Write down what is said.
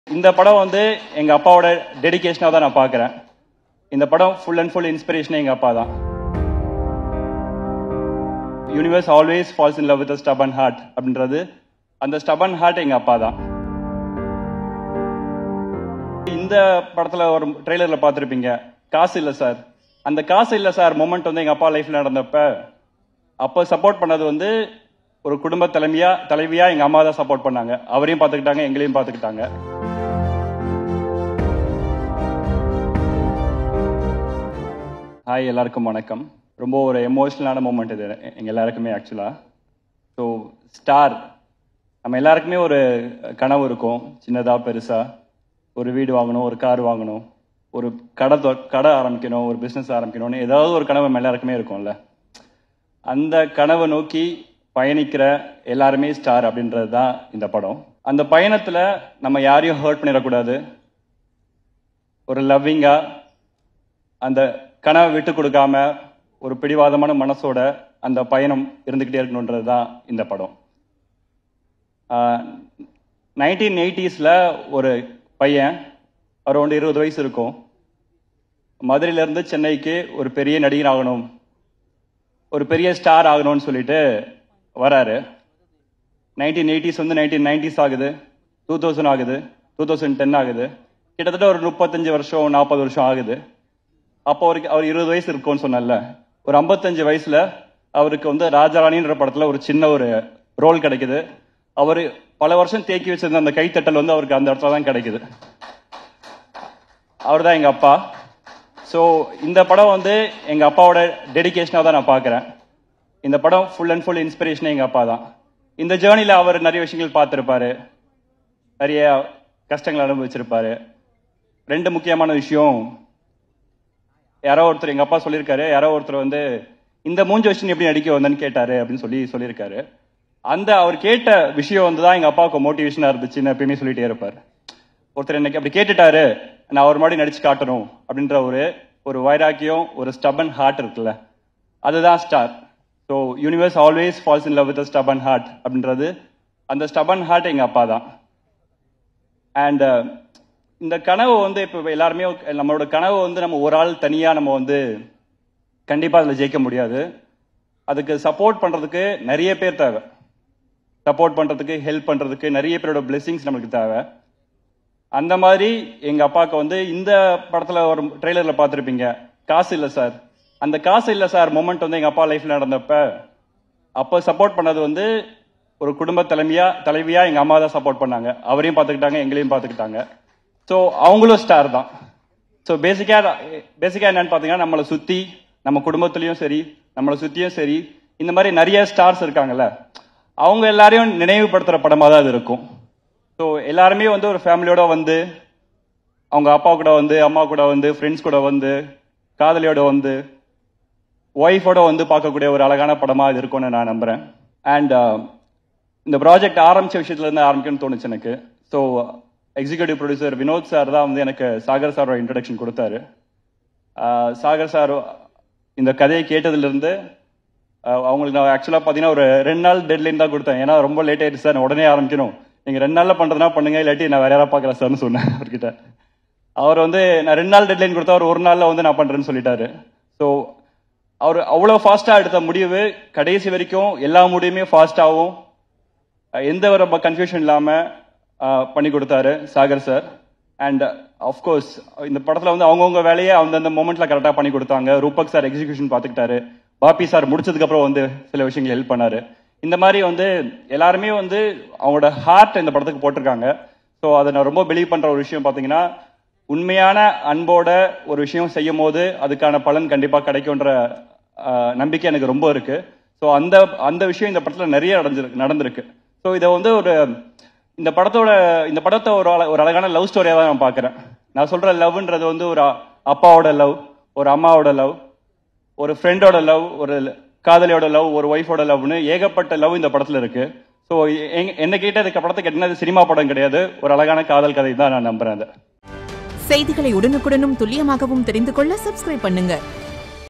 இந்த படம் வந்து எங்க அப்பாவோட டெடிகேஷனா தான் நான் பார்க்கறேன் இந்த படம் ஃபுல் அண்ட் ஃபுல் இன்ஸ்பிரேஷனே எங்க அப்பா தான் universe always falls in love with stubborn heart அப்படின்றது அந்த ஸ்டபன் ஹார்ட் எங்க அப்பா தான் இந்த படத்துல ஒரு ட்ரெய்லர்ல பார்த்திருப்பீங்க காசு இல்ல சார் அந்த காசு இல்ல சார் மொமெண்ட் வந்து எங்க அப்பா லைஃப்ல நடந்தப்ப அப்ப சப்போர்ட் பண்ணது வந்து ஒரு குடும்ப தலைமையா தலைவியா எங்க அம்மா தான் சப்போர்ட் பண்ணாங்க அவரையும் பாத்துக்கிட்டாங்க எங்களையும் பாத்துக்கிட்டாங்க ஹாய் எல்லாருக்கும் வணக்கம் ரொம்ப ஒரு எமோஷனலான மூமெண்ட் இது எங்க எல்லாருக்குமே ஆக்சுவலா ஸோ ஸ்டார் நம்ம எல்லாருக்குமே ஒரு கனவு இருக்கும் சின்னதா பெருசா ஒரு வீடு வாங்கணும் ஒரு கார் வாங்கணும் ஒரு கடை தொ- கடை ஆரம்பிக்கணும் ஒரு பிசினஸ் ஆரம்பிக்கணும்னு ஏதாவது ஒரு கனவு நம்ம எல்லாருக்குமே இருக்கும்ல அந்த கனவை நோக்கி பயணிக்கிற எல்லாருமே ஸ்டார் அப்படின்றது தான் இந்த படம் அந்த பயணத்துல நம்ம யாரையும் ஹர்ட் பண்ணிடக்கூடாது ஒரு லவ்விங்கா அந்த கனவை விட்டு கொடுக்காம ஒரு பிடிவாதமான மனசோட அந்த பயணம் இருந்துகிட்டே இருக்கணுன்றது தான் இந்த படம் நைன்டீன் எயிட்டிஸில் ஒரு பையன் அரௌண்ட் இருபது வயசு இருக்கும் மதுரையில இருந்து சென்னைக்கு ஒரு பெரிய நடிகர் ஆகணும் ஒரு பெரிய ஸ்டார் ஆகணும்னு சொல்லிட்டு வராரு நைன்டீன் எயிட்டிஸ் வந்து நைன்டீன் நைன்டிஸ் ஆகுது டூ தௌசண்ட் ஆகுது டூ தௌசண்ட் டென் ஆகுது கிட்டத்தட்ட ஒரு முப்பத்தஞ்சு வருஷம் நாற்பது வருஷம் ஆகுது அப்போ அவருக்கு அவர் இருபது வயசு இருக்கும்னு சொன்னல ஒரு ஐம்பத்தஞ்சு வயசுல அவருக்கு வந்து ராஜாராணின்ற படத்துல ஒரு சின்ன ஒரு ரோல் கிடைக்குது அவர் பல வருஷம் தேக்கி வச்சிருந்த அந்த கைத்தட்டல் வந்து அவருக்கு அந்த இடத்துல தான் கிடைக்குது அவர் தான் எங்க அப்பா ஸோ இந்த படம் வந்து எங்க அப்பாவோட டெடிகேஷனாக தான் நான் பார்க்கறேன் இந்த படம் ஃபுல் அண்ட் ஃபுல் இன்ஸ்பிரேஷனே எங்க அப்பா தான் இந்த ஜேர்னில அவர் நிறைய விஷயங்கள் பார்த்திருப்பாரு நிறைய கஷ்டங்கள் அனுபவிச்சிருப்பாரு ரெண்டு முக்கியமான விஷயம் யாரோ ஒருத்தர் எங்க அப்பா சொல்லியிருக்காரு யாரோ ஒருத்தர் வந்து இந்த மூஞ்சி வச்சு நீ எப்படி நடிக்க வந்தேன்னு கேட்டாரு அப்படின்னு சொல்லி சொல்லியிருக்காரு அந்த அவர் கேட்ட விஷயம் வந்து தான் எங்க அப்பாவுக்கு மோட்டிவேஷனா இருந்துச்சுன்னு எப்பயுமே சொல்லிட்டே இருப்பார் ஒருத்தர் எனக்கு அப்படி கேட்டுட்டாரு நான் அவர் மாதிரி நடிச்சு காட்டணும் அப்படின்ற ஒரு ஒரு வைராக்கியம் ஒரு ஸ்டபன் ஹார்ட் இருக்குல்ல அதுதான் star so universe always falls in love with stubborn heart அப்படின்றது அந்த ஸ்டபன் ஹார்ட் எங்க அப்பா தான் அண்ட் இந்த கனவு வந்து இப்போ எல்லாருமே நம்மளோட கனவு வந்து நம்ம ஒரு ஆள் தனியா நம்ம வந்து கண்டிப்பா அதுல ஜெயிக்க முடியாது அதுக்கு சப்போர்ட் பண்றதுக்கு நிறைய பேர் தேவை சப்போர்ட் பண்றதுக்கு ஹெல்ப் பண்றதுக்கு நிறைய பேரோட பிளெஸிங்ஸ் நமக்கு தேவை அந்த மாதிரி எங்க அப்பாவுக்கு வந்து இந்த படத்துல ஒரு ட்ரெய்லர்ல பார்த்திருப்பீங்க காசு இல்ல சார் அந்த காசு இல்ல சார் மொமெண்ட் வந்து எங்க அப்பா லைஃப்ல நடந்தப்ப அப்ப சப்போர்ட் பண்ணது வந்து ஒரு குடும்ப தலைமையா தலைவியா எங்க அம்மா தான் சப்போர்ட் பண்ணாங்க அவரையும் பாத்துக்கிட்டாங்க எங்களையும் பாத்துக்கிட்டாங்க ஸோ அவங்களும் ஸ்டார் தான் ஸோ பேசிக்கா பேசிக்கா என்னன்னு பாத்தீங்கன்னா நம்மளை சுத்தி நம்ம குடும்பத்திலயும் சரி நம்மளை சுத்தியும் சரி இந்த மாதிரி நிறைய ஸ்டார்ஸ் இருக்காங்கல்ல அவங்க எல்லாரையும் நினைவுபடுத்துற படமா தான் இது இருக்கும் ஸோ எல்லாருமே வந்து ஒரு ஃபேமிலியோட வந்து அவங்க அப்பா கூட வந்து அம்மா கூட வந்து ஃப்ரெண்ட்ஸ் கூட வந்து காதலியோட வந்து ஒய்ஃபோட வந்து பார்க்கக்கூடிய ஒரு அழகான படமா இது இருக்கும்னு நான் நம்புறேன் அண்ட் இந்த ப்ராஜெக்ட் ஆரம்பிச்ச விஷயத்துல இருந்து ஆரம்பிக்கணும்னு தோணுச்சு எனக்கு so executive producer Vinod sir தான் வந்து எனக்கு சாகர் சாரோட இன்ட்ரடக்ஷன் கொடுத்தாரு ஆஹ் சாகர் சார் இந்த கதையை கேட்டதுல இருந்து ஆஹ் அவங்களுக்கு நான் ஆக்சுவலாக பார்த்தீங்கன்னா ஒரு ரெண்டு நாள் டெட்லைன் தான் கொடுத்தேன் ஏன்னா ரொம்ப லேட் ஆயிடுச்சு சார் நான் உடனே ஆரம்பிக்கணும் நீங்க ரெண்டு நாள்ல பண்றதுனா பண்ணுங்க இல்லாட்டி நான் வேற யாராவது பார்க்குறேன் சார்னு சொன்னேன் அவர்கிட்ட அவர் வந்து நான் ரெண்டு நாள் டெட்லைன் கொடுத்தா அவர் ஒரு நாள்ல வந்து நான் பண்றேன்னு சொல்லிட்டாரு ஸோ அவர் அவ்வளோ ஃபாஸ்டா எடுத்த முடிவு கடைசி வரைக்கும் எல்லா முடிவுமே ஃபாஸ்டாகவும் எந்த ஒரு கன்ஃபியூஷன் இல்லாம அஹ், பண்ணி கொடுத்தாரு சாகர் சார் அண்ட் அஃப்கோர்ஸ் இந்த படத்துல வந்து அவங்கவுங்க வேலையை அந்தந்த மொமெண்ட்ல கரெக்டா பண்ணி கொடுத்தாங்க ரூபக் சார் எக்ஸிகியூஷன் பார்த்துக்கிட்டாரு பாப்பி சார் முடிச்சதுக்கு அப்புறம் வந்து சில விஷயங்கள் ஹெல்ப் பண்ணாரு இந்த மாதிரி வந்து எல்லாருமே வந்து அவங்களோட ஹார்ட் இந்த படத்துக்கு போட்டிருக்காங்க ஸோ அதை நான் ரொம்ப பிலீவ் பண்ற ஒரு விஷயம் பார்த்தீங்கன்னா உண்மையான அன்போட ஒரு விஷயம் செய்யும் போது அதுக்கான பலன் கண்டிப்பா கிடைக்கும்ன்ற ஆஹ், நம்பிக்கை எனக்கு ரொம்ப இருக்கு ஸோ அந்த அந்த விஷயம் இந்த படத்துல நிறைய நடந்திருக்கு நடந்திருக்கு ஸோ இதை வந்து ஒரு இந்த படத்தோட இந்த படத்தை ஒரு அழ- ஒரு அழகான லவ் ஸ்டோரியா தான் நான் பார்க்கறேன் நான் சொல்ற லவ்ன்றது வந்து ஒரு அ- அப்பாவோட லவ் ஒரு அம்மாவோட லவ் ஒரு ஃப்ரெண்டோட லவ் ஒரு காதலியோட லவ் ஒரு ஒய்ஃபோட லவ்னு ஏகப்பட்ட லவ் இந்த படத்துல இருக்கு ஸோ என்ன கேட்ட இதுக்கு படத்துக்கு என்ன சினிமா படம் கிடையாது ஒரு அழகான காதல் கதை தான் நான் நம்புறேன் அதை செய்திகளை உடனுக்குடனும் துல்லியமாகவும் தெரிந்து கொள்ள சப்ஸ்கிரைப் பண்ணுங்க